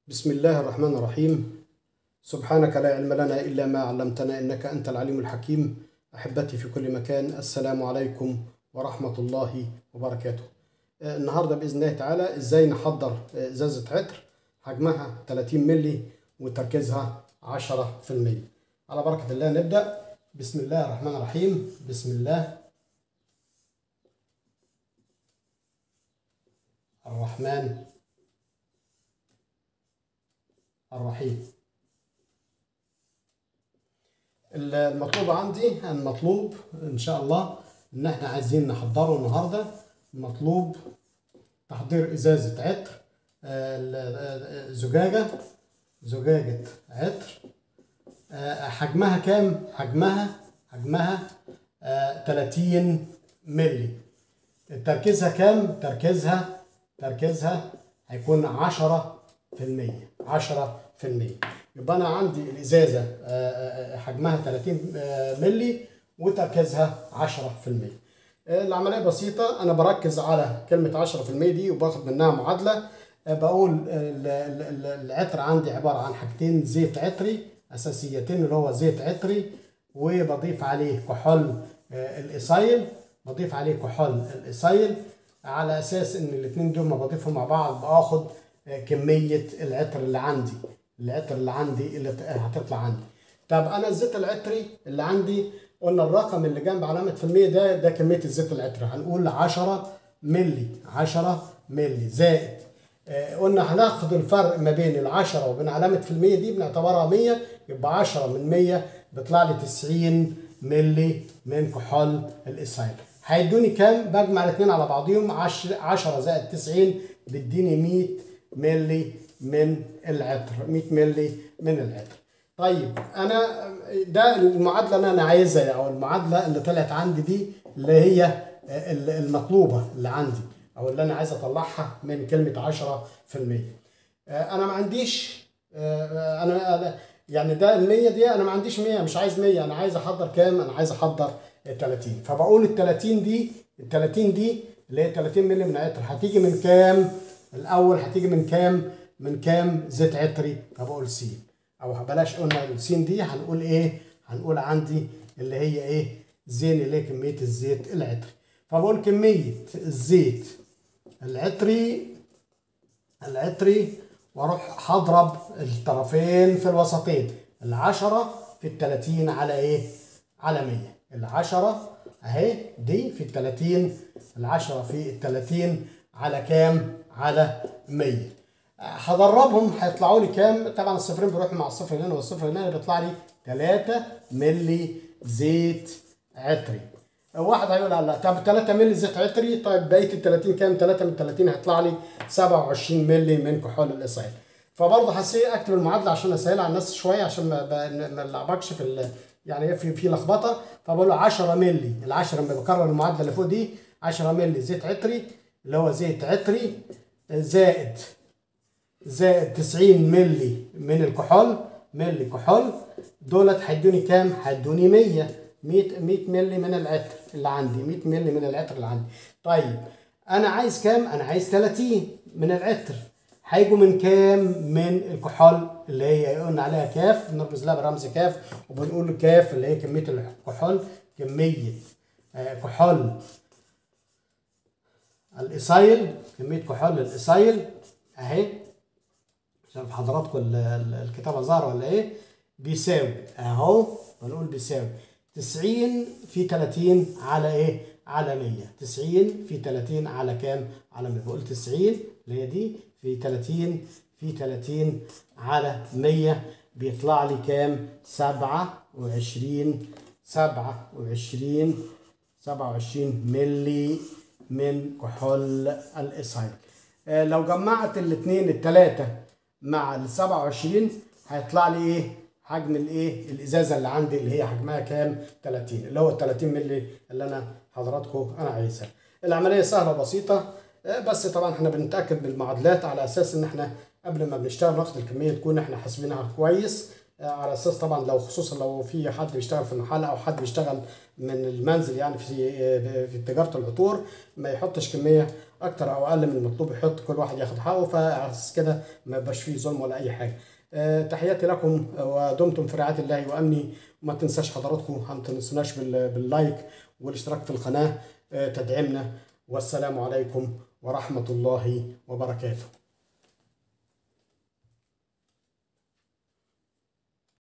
بسم الله الرحمن الرحيم سبحانك لا علم لنا إلا ما علمتنا إنك أنت العليم الحكيم أحبتي في كل مكان السلام عليكم ورحمة الله وبركاته آه، النهاردة بإذن الله تعالى إزاي نحضر آه، إزازة عطر حجمها 30 ملي وتركيزها 10% على بركة الله نبدأ بسم الله الرحمن الرحيم بسم الله الرحمن الرحيم المطلوب عندي المطلوب ان شاء الله ان احنا عايزين نحضره النهارده مطلوب تحضير ازازه عطر آه، ال- آه، زجاجه زجاجه عطر آه، حجمها كام حجمها حجمها آه، 30 ملي تركيزها كام تركيزها تركيزها هيكون 10 في المية 10 في المية يبقى أنا عندي الإزازة آه، آه، حجمها 30 آه، ملي وتركيزها 10 في المية العملية بسيطة أنا بركز على كلمة 10 في المية دي وباخد منها معادلة آه، بقول ال- ال- ال- العطر عندي عبارة عن حاجتين زيت عطري أساسيتين اللي هو زيت عطري وبضيف عليه كحول آه، الإيسايل بضيف عليه كحول الإيسايل على اساس ان الاثنين دول ما بضيفهم مع بعض باخد آه، كميه العطر اللي عندي العطر اللي عندي اللي ت- هتطلع عندي طب انا الزيت العطري اللي عندي قلنا الرقم اللي جنب علامه في المية ده ده كميه الزيت العطري هنقول 10 ملي 10 ملي زائد آه، قلنا هناخد الفرق ما بين العشرة وبين علامة في المية دي بنعتبرها 100 يبقى 10 من 100 بيطلع لي 90 ملي من كحول الإسرائيل هيدوني كام؟ بجمع الاثنين على بعضهم 10 10 زائد 90 بيديني 100 ملي من العطر 100 ملي من العطر طيب انا ده المعادله اللي انا عايزها او المعادله اللي طلعت عندي دي اللي هي المطلوبه اللي عندي او اللي انا عايز اطلعها من كلمه 10% انا ما عنديش انا أنا- يعني ده ال 100 دي انا ما عنديش 100 مش عايز 100 انا عايز احضر كام انا عايز احضر 30 فبقول ال 30 دي ال 30 دي اللي هي 30 مللي من عطر هتيجي من كام الاول هتيجي من كام من كام زيت عطري فبقول س او بلاش قلنا السين دي هنقول ايه هنقول عندي اللي هي ايه زين اللي هي كميه الزيت العطري فبقول كميه الزيت العطري العطري واروح هضرب الطرفين في الوسطين العشرة في التلاتين على ايه على مية العشرة اهي دي في التلاتين العشرة في التلاتين على كام على مية هضربهم هيطلعوا لي كام طبعا الصفرين بيروحوا مع الصفر هنا والصفر هنا بيطلع لي 3 ملي زيت عطري واحد هيقول لا طب 3 مللي زيت عطري طيب بقيه ال 30 كام 3 من 30 هيطلع لي 27 مللي من كحول الاسرائيل فبرضه هسيب اكتب المعادله عشان اسهلها على الناس شويه عشان ما ب- ما نلعبكش في ال- يعني هي في في لخبطه فبقول له 10 مللي ال 10 لما بكرر المعادله اللي فوق دي 10 مللي زيت عطري اللي هو زيت عطري زائد زائد 90 ملي من الكحول ملي كحول دولت هيدوني كام؟ هيدوني 100 100 100 ملي من العطر اللي عندي 100 ملي من العطر اللي عندي طيب انا عايز كام؟ انا عايز 30 من العطر هيجوا من كام؟ من الكحول اللي هي قلنا عليها كاف بنرمز لها برمز كاف وبنقول كاف اللي هي كميه الكحول كميه آه، كحول الايسايل كميه كحول الايسايل اهي شايف حضراتكم ال- ال- الكتابه ظاهره ولا ايه بيساوي اهو بنقول بيساوي 90 في 30 على ايه على 100 90 في 30 على كام على 100 بقول 90 اللي هي دي في 30 في 30 على 100 بيطلع لي كام 27 27 27 ملي من كحول الإسهال آه، لو جمعت الاثنين الثلاثة مع ال 27 هيطلع لي ايه حجم الايه الازازه اللي عندي اللي هي حجمها كام 30 اللي هو ال 30 مللي اللي انا حضراتكم انا عايزها العمليه سهله وبسيطه آه، بس طبعا احنا بنتاكد بالمعادلات على اساس ان احنا قبل ما بنشتغل ناخد الكميه تكون احنا حاسبينها كويس آه، على اساس طبعا لو خصوصا لو في حد بيشتغل في المحل او حد بيشتغل من المنزل يعني في آه، في تجاره العطور ما يحطش كميه اكتر او اقل من المطلوب يحط كل واحد ياخد حقه فعس كده ما يبقاش فيه ظلم ولا اي حاجه آه، تحياتي لكم ودمتم في رعايه الله وامني وما تنساش حضراتكم ما تنسوناش بال- باللايك والاشتراك في القناه آه، تدعمنا والسلام عليكم ورحمه الله وبركاته